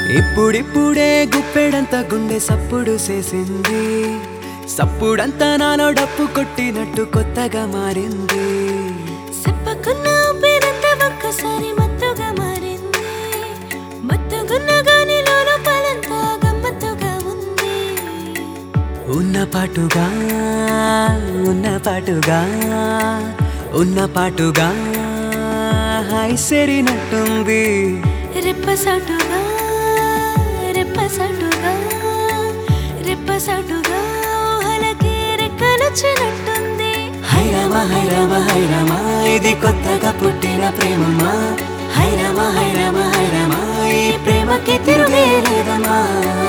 ఇప్పుడిప్పుడే గుప్పెడంత గుండె సప్పుడు చేసింది సప్పుడంతా నాలో డప్పు కొట్టినట్టు కొత్తగా మారింది చెప్పకున్న పేరంతా ఒక్కసారి మత్తుగా మారింది మత్తుగున్న గాని లోపలంతా గమ్మత్తుగా ఉంది ఉన్న పాటుగా ఉన్న పాటుగా ఉన్న పాటుగా హాయ్ సెరినట్టుంది రెప్పసాటుగా రెప్పసాటుగా రెప్పసాటుగా ఊహలకి రెక్కలొచ్చినట్టుంది హైరామా హైరామా హైరామా ఇది కొత్తగా పుట్టిన ప్రేమమ్మా హైరామా హైరామా హైరామా ఈ ప్రేమకి తిరుగే లేదమ్మా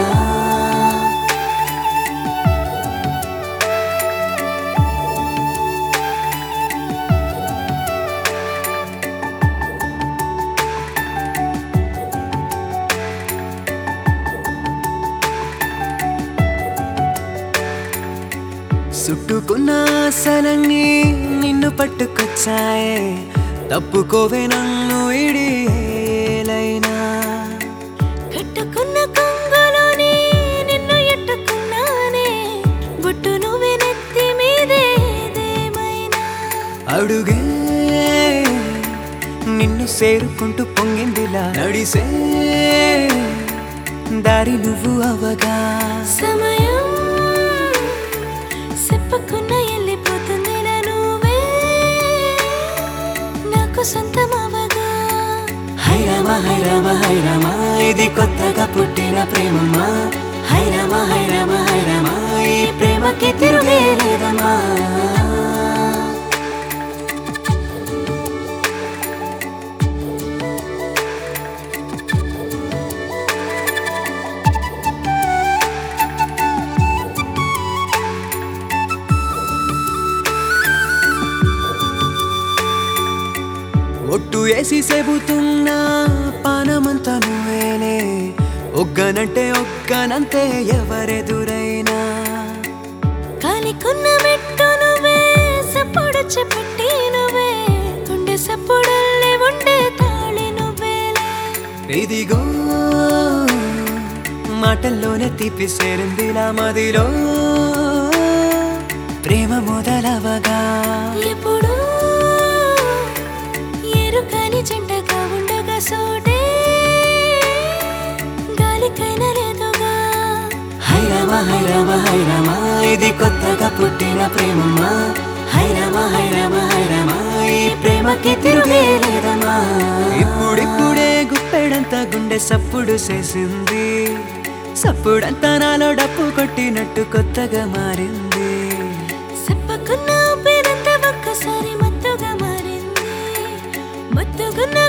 చుట్టుకున్న ఆశలన్నీ నిన్ను పట్టుకొచ్చాయే తప్పుకోవే నన్ను ఇడిలైనా కట్టుకున్న కొంగులోనే నిన్ను ఎట్టుకున్నానే బొట్టు నువ్వే నెత్తి మీదేదేమైనా అడుగే నిన్ను సేరుకుంటూ పొంగిందిలా నడిసే దారి నువ్వు అవగా సమయం చెప్పకున్న వెళ్ళిపోతుందిలా నువ్వే నాకు సొంతమవగా హైరామా హైరామా హైరామా ఇది కొత్తగా పుట్టిన ప్రేమమ్మా హైరామా హైరామా హైరామా ఈ ప్రేమకి తిరుగే లేదమ్మా ఒట్టు వేసి చెబుతున్నా పానమంతా నువ్వేలే ఒగ్గనంటే ఒగ్గనంతే ఎవరెదురైనా కాలికున్న మెట్టు నువ్వే సప్పుడు చెప్పట్టి నువ్వే గుండె సప్పుడల్లే ఉండే తాళి నువ్వేలే ఇదిగో మాటల్లోనే తీపి సేరిందిలా మదిలో ప్రేమ మొదలవగా ఎప్పుడు ఎరుకని జంటగా ఉండగా సోడే గాలికైనా లేదుగా హైరామా హైరామా హైరామా ఇది కొత్తగా పుట్టిన ప్రేమమ్మా హైరామా హైరామా హైరామా ఈ ప్రేమకి తిరుగే లేదమ్మా ఇప్పుడిప్పుడే గుప్పెడంత గుండె సప్పుడు చేసింది సప్పుడంతా నాలో డప్పు కొట్టినట్టు కొత్తగా మారింది చెప్పకున్న పేరంతా ఒక్కసారి మత్తుగా మారింది మత్తుగున్న